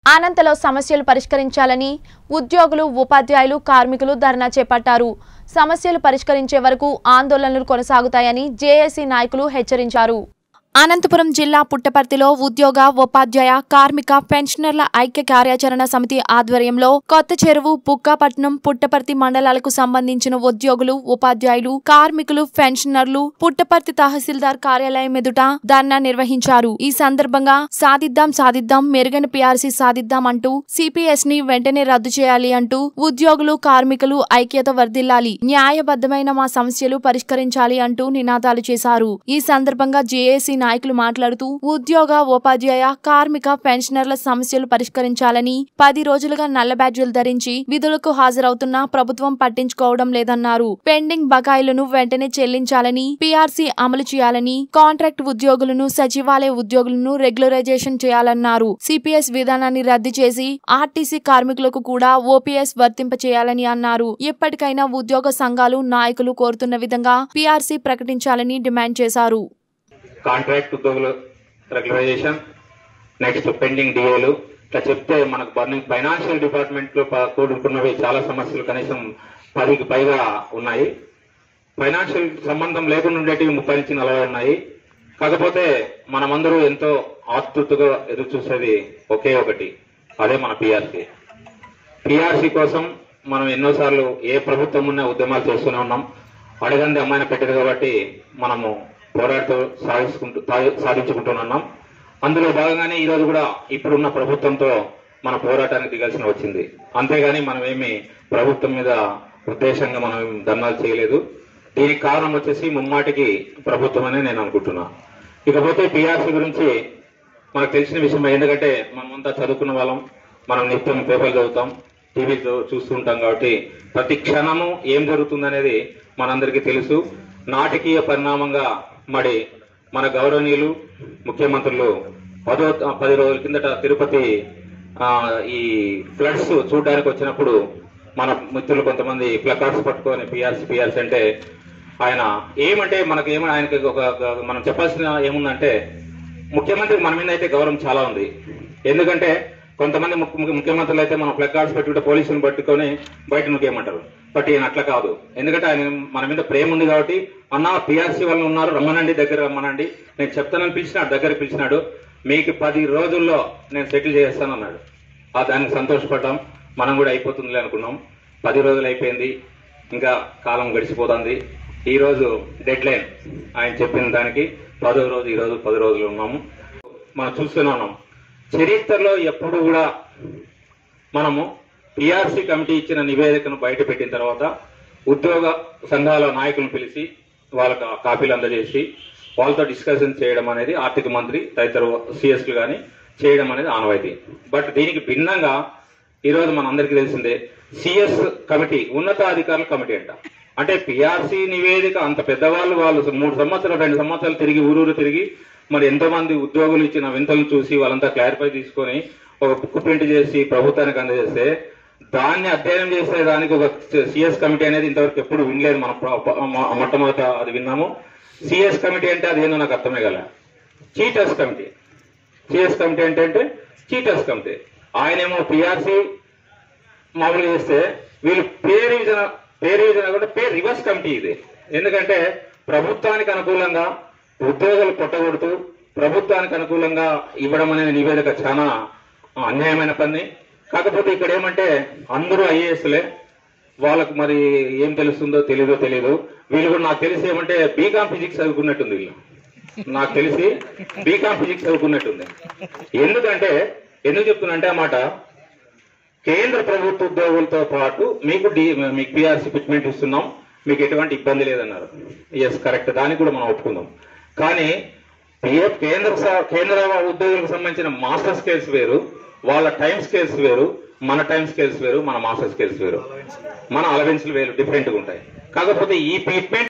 అనంతలో సమస్యలు పరిష్కరించాలని ఉద్యోగులు ఉపాధ్యాయులు కార్మికులు ధర్నా చేపట్టారు సమస్యలు పరిష్కరించే వరకు ఆందోళనలు కొనసాగుతాయని జేఏసీ నాయకులు హెచ్చరించారు అనంతపురం జిల్లా పుట్టపర్తిలో ఉద్యోగ ఉపాధ్యాయ కార్మిక పెన్షనర్ల ఐక్య కార్యాచరణ సమితి ఆధ్వర్యంలో కొత్త చెరువు బుక్కాపట్నం పుట్టపర్తి మండలాలకు సంబంధించిన ఉద్యోగులు ఉపాధ్యాయులు కార్మికులు పెన్షనర్లు పుట్టపర్తి తహసీల్దార్ కార్యాలయం ఎదుట ధర్నా నిర్వహించారు ఈ సందర్భంగా సాధిద్దాం సాధిద్దాం మెరుగైన పిఆర్సీ సాధిద్దాం అంటూ సిపిఎస్ ని వెంటనే రద్దు చేయాలి అంటూ ఉద్యోగులు కార్మికులు ఐక్యత వర్ధిల్లాలి న్యాయబద్ధమైన మా సమస్యలు పరిష్కరించాలి అంటూ నినాదాలు చేశారు ఈ సందర్భంగా జేఏసీ నాయకులు మాట్లాడుతూ ఉద్యోగ ఉపాధ్యాయ కార్మిక పెన్షనర్ల సమస్యలు పరిష్కరించాలని పది రోజులుగా నల్ల బ్యాడ్జీలు ధరించి విధులకు హాజరవుతున్నా ప్రభుత్వం పట్టించుకోవడం లేదన్నారు పెండింగ్ బకాయిలను వెంటనే చెల్లించాలని పీఆర్సీ అమలు చేయాలని కాంట్రాక్ట్ ఉద్యోగులను సచివాలయ ఉద్యోగులను రెగ్యులరైజేషన్ చేయాలన్నారు సిపిఎస్ విధానాన్ని రద్దు చేసి ఆర్టీసీ కార్మికులకు కూడా ఓపీఎస్ వర్తింప చేయాలని అన్నారు ఇప్పటికైనా ఉద్యోగ సంఘాలు నాయకులు కోరుతున్న విధంగా పీఆర్సీ ప్రకటించాలని డిమాండ్ చేశారు కాంట్రాక్ట్ ఉద్యోగులు రెగ్యులరైజేషన్ నెక్స్ట్ పెండింగ్ డిఏలు ఇట్లా చెప్తే మనకు బర్నింగ్ ఫైనాన్షియల్ డిపార్ట్మెంట్ లో ప- కూడుకున్నవి చాలా సమస్యలు కనీసం పదికి పైగా ఉన్నాయి ఫైనాన్షియల్ సంబంధం లేకుండా ఉండేటివి ముప్పై నుంచి నలభై ఉన్నాయి కాకపోతే మనమందరూ ఎంతో ఆతృతగా ఎదురు చూసేది ఒకే ఒకటి అదే మన పిఆర్సీ పిఆర్సీ కోసం మనం ఎన్నోసార్లు ఏ ప్రభుత్వం ఉన్న ఉద్యమాలు చేస్తూనే ఉన్నాం అడగంది అమ్మాయిన పెట్టదు కాబట్టి మనము పోరాడుతూ సాధించుకుంటూ సాధి- సాధించుకుంటున్నాం అందులో భాగంగానే ఈ రోజు కూడా ఇప్పుడున్న ప్రభుత్వంతో మన పోరాటానికి దిగాల్సిన వచ్చింది అంతేగాని మనం ఏమి ప్రభుత్వం మీద ఉద్దేశంగా మనం ఏం ధర్నాలు చేయలేదు దీనికి కారణం వచ్చేసి ముమ్మాటికి ప్రభుత్వం అనే నేను అనుకుంటున్నా ఇకపోతే పిఆర్సీ గురించి మనకు తెలిసిన విషయం ఎందుకంటే మనమంతా చదువుకున్న వాళ్ళం మనం నిత్యం పేపర్లు చదువుతాం టీవీ చూస్తుంటాం కాబట్టి ప్రతి క్షణము ఏం జరుగుతుందనేది మనందరికీ తెలుసు నాటకీయ పరిణామంగా మరి మన గౌరవనీయులు ముఖ్యమంత్రులు పదో పది రోజుల కిందట తిరుపతి ఆ, ఈ ఫ్లడ్స్ చూడడానికి వచ్చినప్పుడు మన మిత్రులు కొంతమంది ప్లకార్డ్స్ పట్టుకొని పిఆర్సీ పిఆర్సీ అంటే ఆయన ఏమంటే మనకి ఏమో ఆయనకి ఒక ఒక- మనం చెప్పాల్సిన ఏముందంటే ముఖ్యమంత్రికి మన మీద అయితే గౌరవం చాలా ఉంది ఎందుకంటే కొంతమంది ముఖ్య- ముఖ్య- ముఖ్యమంత్రులు అయితే మనం ప్లకార్డ్స్ పెట్టుకుంటే పోలీసులను పట్టుకొని బయట నుకేయమంటారు బట్ ఈయన అట్లా కాదు ఎందుకంటే ఆయన మన మీద ప్రేమ ఉంది కాబట్టి అన్న పిఆర్సీ వాళ్ళు ఉన్నారు రమ్మనండి దగ్గర రమ్మనండి నేను చెప్తానని పిలిచినాడు దగ్గర పిలిచినాడు మీకు పది రోజుల్లో నేను సెటిల్ చేస్తాను అన్నాడు ఆ దానికి సంతోషపడ్డాం మనం కూడా అయిపోతుందిలే అనుకున్నాం పది రోజులు అయిపోయింది ఇంకా కాలం గడిచిపోతుంది ఈ రోజు డెడ్ లైన్ ఆయన చెప్పిన దానికి పదో రోజు ఈ రోజు పది రోజులు ఉన్నాము మనం చూస్తూనే ఉన్నాం చరిత్రలో ఎప్పుడు కూడా మనము పిఆర్సీ కమిటీ ఇచ్చిన నివేదికను బయట పెట్టిన తర్వాత ఉద్యోగ సంఘాల నాయకులను పిలిచి వాళ్ళకి ఆ కాపీలు అందజేసి వాళ్ళతో డిస్కషన్ చేయడం అనేది ఆర్థిక మంత్రి తదితర సిఎస్లు కానీ చేయడం అనేది ఆనవాయితీ బట్ దీనికి భిన్నంగా ఈరోజు మనందరికీ తెలిసిందే సిఎస్ కమిటీ ఉన్నతాధికారుల కమిటీ అంట అంటే పిఆర్సీ నివేదిక అంత పెద్దవాళ్ళు వాళ్ళు మూడు సంవత్సరాలు రెండు సంవత్సరాలు తిరిగి ఊరూరు తిరిగి మరి ఎంతో మంది ఉద్యోగులు ఇచ్చిన వింతలను చూసి వాళ్ళంతా క్లారిఫై తీసుకొని ఒక బుక్ ప్రింట్ చేసి ప్రభుత్వానికి అందజేస్తే దాన్ని అధ్యయనం చేసే దానికి ఒక సిఎస్ కమిటీ అనేది ఇంతవరకు ఎప్పుడు వినలేదు మనం ప్ర- ప- మొ- మొట్టమొదట అది విన్నాము సిఎస్ కమిటీ అంటే అది ఏందో నాకు అర్థమే కల చీటర్స్ కమిటీ సిఎస్ కమిటీ అంటే అంటే చీటర్స్ కమిటీ ఆయనేమో పిఆర్సీ మామూలుగా చేస్తే వీళ్ళు పే రివిజన్ పే రివిజన్ కూడా పే రివర్స్ కమిటీ ఇది ఎందుకంటే ప్రభుత్వానికి అనుకూలంగా ఉద్యోగులు కొట్టగొడుతూ ప్రభుత్వానికి అనుకూలంగా ఇవ్వడం అనే నివేదిక చాలా అన్యాయమైన పని కాకపోతే ఇక్కడ ఏమంటే అందరూ ఐఏఎస్లే వాళ్ళకు మరి ఏం తెలుస్తుందో తెలీదో తెలియదు వీళ్ళు కూడా నాకు తెలిసి ఏమంటే బీకామ్ ఫిజిక్స్ చదువుకున్నట్టుంది వీళ్ళు నాకు తెలిసి బీకామ్ ఫిజిక్స్ చదువుకున్నట్టుంది ఎందుకంటే ఎందుకు చెప్తున్నంటే ఆ మాట కేంద్ర ప్రభుత్వ ఉద్యోగులతో పాటు మీకు డి మీకు పిఆర్సీ ఫిట్మెంట్ ఇస్తున్నాం మీకు ఎటువంటి ఇబ్బంది లేదన్నారు ఎస్ కరెక్ట్ దానికి కూడా మనం ఒప్పుకుందాం కానీ పిఎఫ్ కేంద్ర స- కేంద్ర ఉద్యోగులకు సంబంధించిన మాస్టర్ స్కేల్స్ వేరు వాళ్ళ టైం స్కేల్స్ వేరు మన టైం స్కేల్స్ వేరు మన మాస్టర్ స్కేల్స్ వేరు మన అలవెన్స్లు వేరు డిఫరెంట్గా ఉంటాయి కాకపోతే ఈ ఫిట్మెంట్